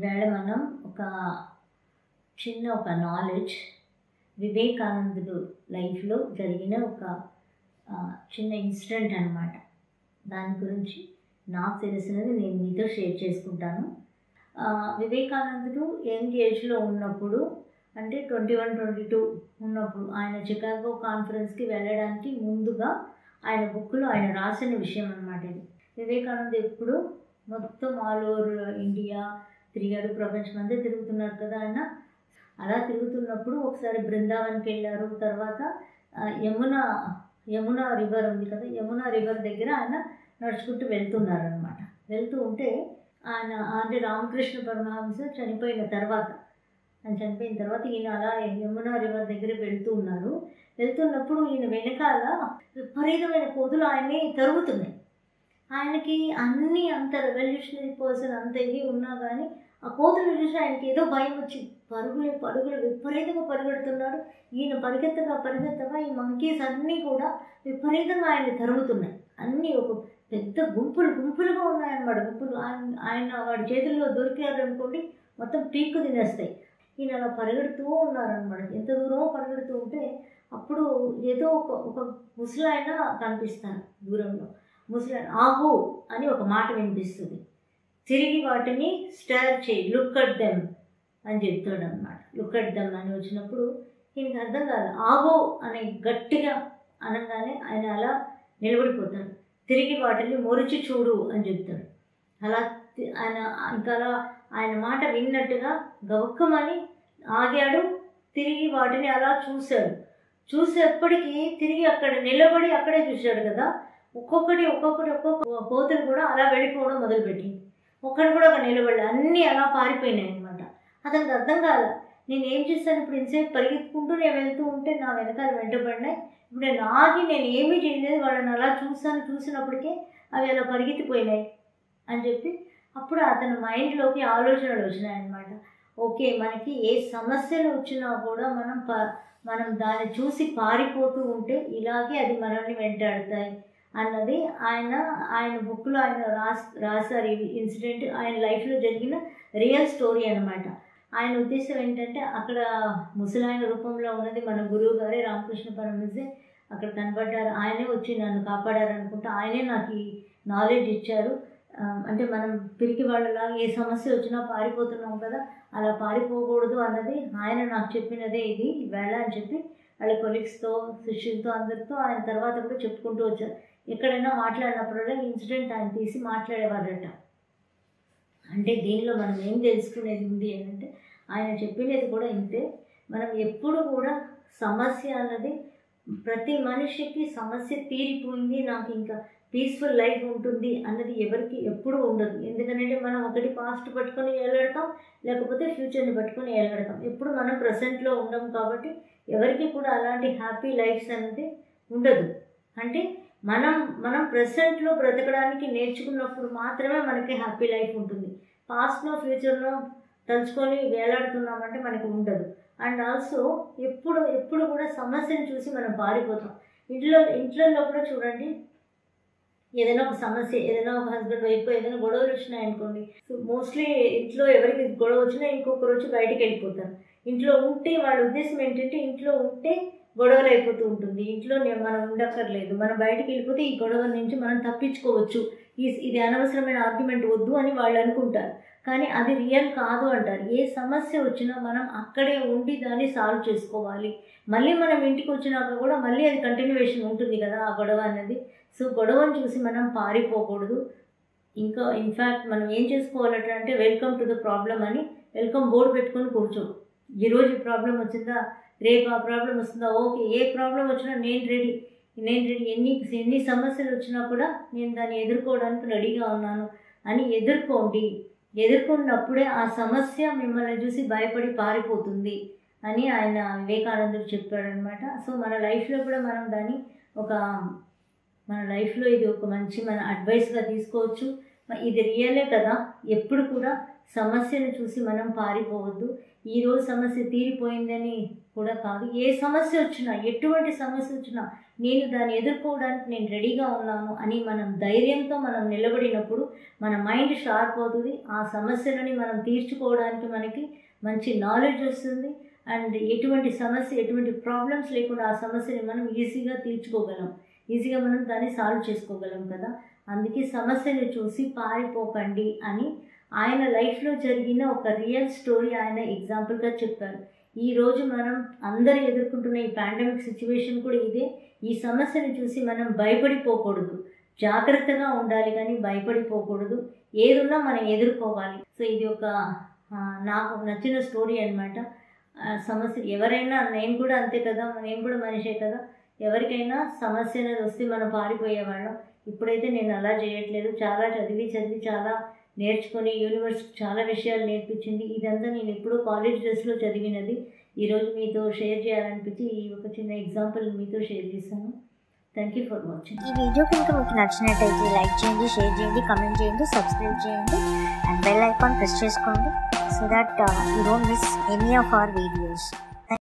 ఈవేళ మనం ఒక చిన్న ఒక నాలెడ్జ్ వివేకానందుడు లైఫ్లో జరిగిన ఒక ఆ, చిన్న ఇన్సిడెంట్ అనమాట దాని గురించి నాకు తెలిసినది నేను మీతో షేర్ చేసుకుంటాను ఆ, వివేకానందుడు యంగ్ ఏజ్లో ఉన్నప్పుడు అంటే ట్వంటీ వన్ ట్వంటీ టూ ఉన్నప్పుడు ఆయన చికాగో కాన్ఫరెన్స్కి వెళ్ళడానికి ముందుగా ఆయన బుక్లో ఆయన రాసిన విషయం అనమాట ఇది వివేకానంద ఎప్పుడు మొత్తం ఆల్ ఓవర్ ఇండియా తిరిగాడు ప్రపంచం అంతా తిరుగుతున్నారు కదా ఆయన అలా తిరుగుతున్నప్పుడు ఒకసారి బృందావన్కి వెళ్ళారు తర్వాత ఆ, యమున యమున రివర్ ఉంది కదా యమున రివర్ దగ్గర ఆయన నడుచుకుంటూ వెళ్తున్నారు అనమాట వెళ్తూ ఉంటే ఆయన అంటే రామకృష్ణ పరమహంస చనిపోయిన తర్వాత ఆయన చనిపోయిన తర్వాత ఈయన అలా యమున రివర్ దగ్గర వెళ్తూ ఉన్నారు వెళ్తున్నప్పుడు ఈయన వెనకాల విపరీతమైన కోతులు ఆయన్ని తరుగుతున్నాయి ఆయనకి అన్ని అంత రెవల్యూషనరీ పర్సన్ అంత ఇది ఉన్నా కానీ ఆ కోతులు చూసి ఆయనకి ఏదో భయం వచ్చింది పరుగులు పరుగులు విపరీతంగా పరిగెడుతున్నాడు ఈయన పరిగెత్తగా పరిగెత్తగా ఈ మంకీస్ అన్నీ కూడా విపరీతంగా ఆయన తరుగుతున్నాయి అన్నీ ఒక పెద్ద గుంపులు గుంపులుగా ఉన్నాయన్నమాట గుంపులు ఆయన ఆయన వాడి చేతుల్లో దొరికారు అనుకోండి మొత్తం పీక్కు తినేస్తాయి ఈయన అలా పరిగెడుతూ ఉన్నారనమాట ఎంత దూరం పరిగెడుతూ ఉంటే అప్పుడు ఏదో ఒక ఒక ముసలాయన కనిపిస్తారు దూరంలో ముసలాయన ఆహు అని ఒక మాట వినిపిస్తుంది తిరిగి వాటిని స్టార్ చేయి లుక్ అట్ దెమ్ అని చెప్తాడు అనమాట లుక్ అట్ దెమ్ అని వచ్చినప్పుడు ఈయనకి అర్థం కాదు ఆగో అని గట్టిగా అనగానే ఆయన అలా నిలబడిపోతాడు తిరిగి వాటిని మొరిచి చూడు అని చెప్తాడు అలా తి- ఆయన ఇంకా అలా ఆయన మాట విన్నట్టుగా గవక్కమని ఆగాడు తిరిగి వాటిని అలా చూశాడు చూసేప్పటికీ తిరిగి అక్కడ నిలబడి అక్కడే చూశాడు కదా ఒక్కొక్కటి ఒక్కొక్కటి ఒక్కొక్క కోతులు కూడా అలా వెళ్ళిపోవడం మొదలుపెట్టింది ఒక్కడు కూడా ఒక నిలబడి అన్నీ అలా పారిపోయినాయి అనమాట అతనికి అర్థం కాల నేను ఏం చేస్తాను ఇప్పుడు ఇంతసేపు పరిగెత్తుకుంటూ నేను వెళ్తూ ఉంటే నా వెనకాల వెంటబడినాయి ఇప్పుడు నేను ఆగి నేను ఏమీ చేయలేదు వాళ్ళని అలా చూసాను చూసినప్పటికే అవి అలా పరిగెత్తిపోయినాయి అని చెప్పి అప్పుడు అతని మైండ్లోకి ఆలోచనలు వచ్చినాయన్నమాట ఓకే మనకి ఏ సమస్యలు వచ్చినా కూడా మనం ప మనం దాన్ని చూసి పారిపోతూ ఉంటే ఇలాగే అది మనల్ని వెంటాడుతాయి అన్నది ఆయన ఆయన బుక్లో ఆయన రాస్ రాశారు ఈ ఇన్సిడెంట్ ఆయన లైఫ్లో జరిగిన రియల్ స్టోరీ అనమాట ఆయన ఉద్దేశం ఏంటంటే అక్కడ ముసలాయన రూపంలో ఉన్నది మన గురువు గారే రామకృష్ణ పరమహంసే అక్కడ కనబడ్డారు ఆయనే వచ్చి నన్ను కాపాడారు అనుకుంటే ఆయనే నాకు ఈ నాలెడ్జ్ ఇచ్చారు ఆ, అంటే మనం పిరికి వాళ్ళలా ఏ సమస్య వచ్చినా పారిపోతున్నాం కదా అలా పారిపోకూడదు అన్నది ఆయన నాకు చెప్పినదే ఇది వేళ అని చెప్పి వాళ్ళ కొలీగ్స్తో శిష్యులతో అందరితో ఆయన తర్వాత కూడా చెప్పుకుంటూ వచ్చారు ఎక్కడైనా మాట్లాడినప్పుడల్లా ఇన్సిడెంట్ ఆయన తీసి మాట్లాడేవారట అంటే దీనిలో మనం ఏం తెలుసుకునేది ఉంది ఏంటంటే ఆయన చెప్పినది కూడా ఇంతే మనం ఎప్పుడు కూడా సమస్య అన్నది ప్రతి మనిషికి సమస్య తీరిపోయింది నాకు ఇంకా పీస్ఫుల్ లైఫ్ ఉంటుంది అన్నది ఎవరికి ఎప్పుడూ ఉండదు ఎందుకంటే మనం ఒకటి పాస్ట్ పట్టుకొని వెళ్ళడతాం లేకపోతే ఫ్యూచర్ని పట్టుకొని వెళ్ళడతాం ఎప్పుడు మనం ప్రజెంట్లో ఉండం కాబట్టి ఎవరికి కూడా అలాంటి హ్యాపీ లైఫ్స్ అనేది ఉండదు అంటే మనం మనం ప్రజెంట్లో బ్రతకడానికి నేర్చుకున్నప్పుడు మాత్రమే మనకి హ్యాపీ లైఫ్ ఉంటుంది పాస్ట్లో ఫ్యూచర్లో తలుచుకొని వేలాడుతున్నామంటే మనకి ఉండదు అండ్ ఆల్సో ఎప్పుడు ఎప్పుడు కూడా సమస్యను చూసి మనం పారిపోతాం ఇంట్లో ఇంట్లో కూడా చూడండి ఏదైనా ఒక సమస్య ఏదైనా ఒక హస్బెండ్ వైఫ్ ఏదైనా గొడవలు వచ్చినాయి అనుకోండి సో మోస్ట్లీ ఇంట్లో ఎవరికి గొడవ వచ్చినా ఇంకొకరు వచ్చి బయటికి వెళ్ళిపోతారు ఇంట్లో ఉంటే వాళ్ళ ఉద్దేశం ఏంటంటే ఇంట్లో ఉంటే గొడవలు అయిపోతూ ఉంటుంది ఇంట్లో నే- మనం ఉండక్కర్లేదు మనం బయటికి వెళ్ళిపోతే ఈ గొడవ నుంచి మనం తప్పించుకోవచ్చు ఈ ఇది అనవసరమైన ఆర్గ్యుమెంట్ వద్దు అని వాళ్ళు అనుకుంటారు కానీ అది రియల్ కాదు అంటారు ఏ సమస్య వచ్చినా మనం అక్కడే ఉండి దాన్ని సాల్వ్ చేసుకోవాలి మళ్ళీ మనం ఇంటికి వచ్చినాక కూడా మళ్ళీ అది కంటిన్యూవేషన్ ఉంటుంది కదా ఆ గొడవ అన్నది సో గొడవను చూసి మనం పారిపోకూడదు ఇంకా ఇన్ఫ్యాక్ట్ మనం ఏం చేసుకోవాలట అంటే వెల్కమ్ టు ద ప్రాబ్లం అని వెల్కమ్ బోర్డు పెట్టుకొని కూర్చో ఈరోజు ఈ ప్రాబ్లం వచ్చిందా రేపు ఆ ప్రాబ్లం వస్తుందా ఓకే ఏ ప్రాబ్లం వచ్చినా నేను రెడీ నేను రెడీ ఎన్ని ఎన్ని సమస్యలు వచ్చినా కూడా నేను దాన్ని ఎదుర్కోవడానికి రెడీగా ఉన్నాను అని ఎదుర్కోండి ఎదుర్కొన్నప్పుడే ఆ సమస్య మిమ్మల్ని చూసి భయపడి పారిపోతుంది అని ఆయన వివేకానందుడు చెప్పాడనమాట సో మన లైఫ్లో కూడా మనం దాన్ని ఒక మన లైఫ్లో ఇది ఒక మంచి మన అడ్వైస్గా తీసుకోవచ్చు మ- ఇది రియలే కదా ఎప్పుడు కూడా సమస్యను చూసి మనం పారిపోవద్దు ఈ రోజు సమస్య తీరిపోయిందని కూడా కాదు ఏ సమస్య వచ్చినా ఎటువంటి సమస్య వచ్చినా నేను దాన్ని ఎదుర్కోవడానికి నేను రెడీగా ఉన్నాను అని మనం ధైర్యంతో మనం నిలబడినప్పుడు మన మైండ్ షార్ప్ అవుతుంది ఆ సమస్యలని మనం తీర్చుకోవడానికి మనకి మంచి నాలెడ్జ్ వస్తుంది అండ్ ఎటువంటి సమస్య ఎటువంటి ప్రాబ్లమ్స్ లేకుండా ఆ సమస్యని మనం ఈజీగా తీర్చుకోగలం ఈజీగా మనం దాన్ని సాల్వ్ చేసుకోగలం కదా అందుకే సమస్యని చూసి పారిపోకండి అని ఆయన లైఫ్లో జరిగిన ఒక రియల్ స్టోరీ ఆయన ఎగ్జాంపుల్గా చెప్పారు ఈరోజు మనం అందరూ ఎదుర్కొంటున్న ఈ పాండమిక్ సిచ్యువేషన్ కూడా ఇదే ఈ సమస్యను చూసి మనం భయపడిపోకూడదు జాగ్రత్తగా ఉండాలి కానీ భయపడిపోకూడదు ఏదున్నా మనం ఎదుర్కోవాలి సో ఇది ఒక ఆ, నాకు నచ్చిన స్టోరీ అనమాట సమస్య ఎవరైనా నేను కూడా అంతే కదా నేను కూడా మనిషే కదా ఎవరికైనా సమస్య అనేది వస్తే మనం పారిపోయేవాళ్ళం ఇప్పుడైతే నేను అలా చేయట్లేదు చాలా చదివి చదివి చాలా నేర్చుకొని యూనివర్స్ చాలా విషయాలు నేర్పించింది ఇదంతా నేను ఎప్పుడో కాలేజ్ డేస్లో చదివినది ఈరోజు మీతో షేర్ చేయాలనిపించి ఈ ఒక చిన్న ఎగ్జాంపుల్ మీతో షేర్ చేశాను థ్యాంక్ యూ ఫర్ వాచింగ్ ఈ వీడియో కనుక మీకు నచ్చినట్టయితే లైక్ చేయండి షేర్ చేయండి కమెంట్ చేయండి సబ్స్క్రైబ్ చేయండి అండ్ బెల్ ఐకాన్ ప్రెస్ చేసుకోండి so that you don't miss any of our videos